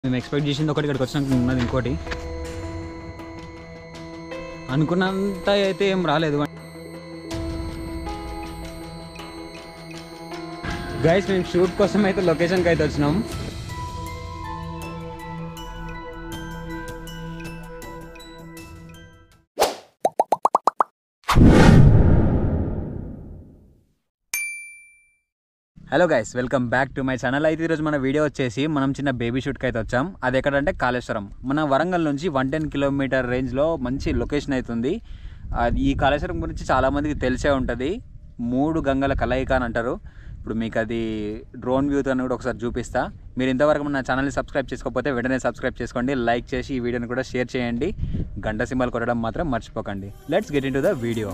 మేము ఎక్స్పెక్ట్ చేసింది ఒకటి ఇక్కడికి వచ్చినాక ఉన్నది ఇంకోటి అనుకున్నంత అయితే ఏం రాలేదు గైస్ మేము షూట్ కోసం అయితే లొకేషన్కి అయితే వచ్చినాం hello guys welcome back to my channel అయితే ఈరోజు మన వీడియో వచ్చేసి మనం చిన్న బేబీ షూట్కి అయితే వచ్చాం అది ఎక్కడంటే కాళేశ్వరం మన వరంగల్ నుంచి వన్ టెన్ కిలోమీటర్ రేంజ్లో మంచి లొకేషన్ అవుతుంది అది ఈ కాళేశ్వరం గురించి చాలామందికి తెలిసే ఉంటుంది మూడు గంగల కలయిక అని అంటారు ఇప్పుడు మీకు అది డ్రోన్ వ్యూతో కూడా ఒకసారి చూపిస్తా మీరు ఇంతవరకు మన ఛానల్ని సబ్స్క్రైబ్ చేసుకోకపోతే వెంటనే సబ్స్క్రైబ్ చేసుకోండి లైక్ చేసి ఈ వీడియోని కూడా షేర్ చేయండి గంట సింబల్ కొట్టడం మాత్రం మర్చిపోకండి let's get in to the video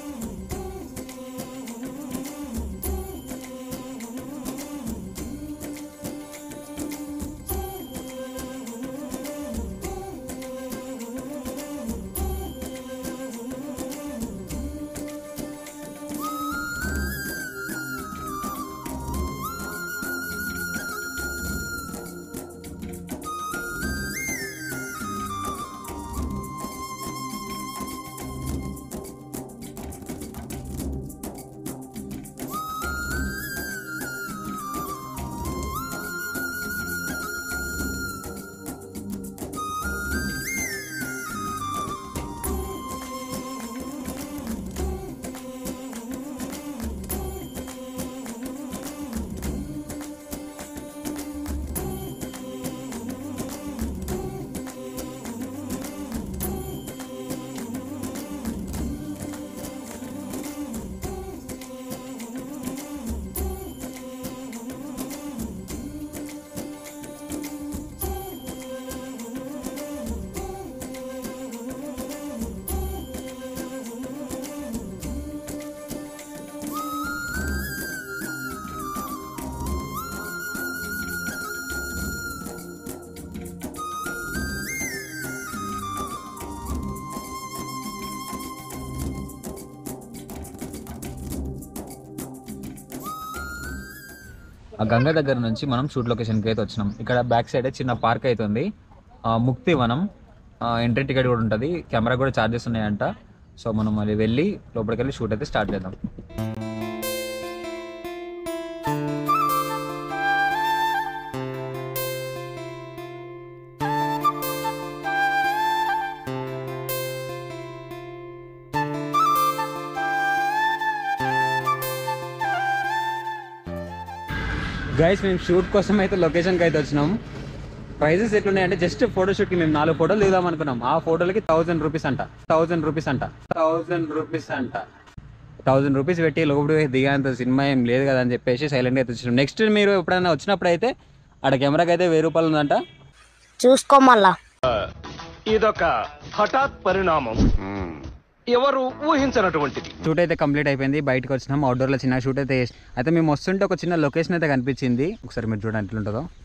ఆ గంగ దగ్గర నుంచి మనం షూట్ లొకేషన్కి అయితే వచ్చినాం ఇక్కడ బ్యాక్ సైడ్ చిన్న పార్క్ అయితే ఉంది ఆ, ముక్తి వనం ఎంట్రీ టికెట్ కూడా ఉంటుంది కెమెరా కూడా ఛార్జెస్ ఉన్నాయంట సో మనం మరి వెళ్ళి లోపలికి వెళ్ళి షూట్ అయితే స్టార్ట్ చేద్దాం గైస్ మేము షూట్ కోసం అయితే లొకేషన్కి అయితే వచ్చినాం ప్రైజెస్ ఎట్లున్నాయంటే జస్ట్ ఫోటో షూట్కి మేము నాలుగు ఫోటోలు దిగుదాం అనుకున్నాం ఆ ఫోటోలకి థౌజండ్ రూపీస్ అంట థౌజండ్ రూపీస్ అంట థౌజండ్ రూపీస్ అంట థౌజండ్ రూపీస్ పెట్టి లోపల దిగేంత సినిమా ఏం లేదు కదా అని చెప్పేసి సైలెంట్గా అయితే వచ్చినాం నెక్స్ట్ మీరు ఎప్పుడైనా వచ్చినప్పుడు అయితే ఆడ కెమెరాకి అయితే వెయ్యి రూపాయలు ఉందంట చూసుకో మళ్ళా ఇదొక హఠాత్ పరిణామం ఎవరు ఊహించనటువంటిది షూట్ అయితే కంప్లీట్ అయిపోయింది బయటకు వచ్చినాం అవుట్డోర్లో చిన్న షూట్ అయితే చేసి అయితే మేము వస్తుంటే ఒక చిన్న లొకేషన్ అయితే కనిపించింది ఒకసారి మీరు చూడండి ఎట్లుంటుందో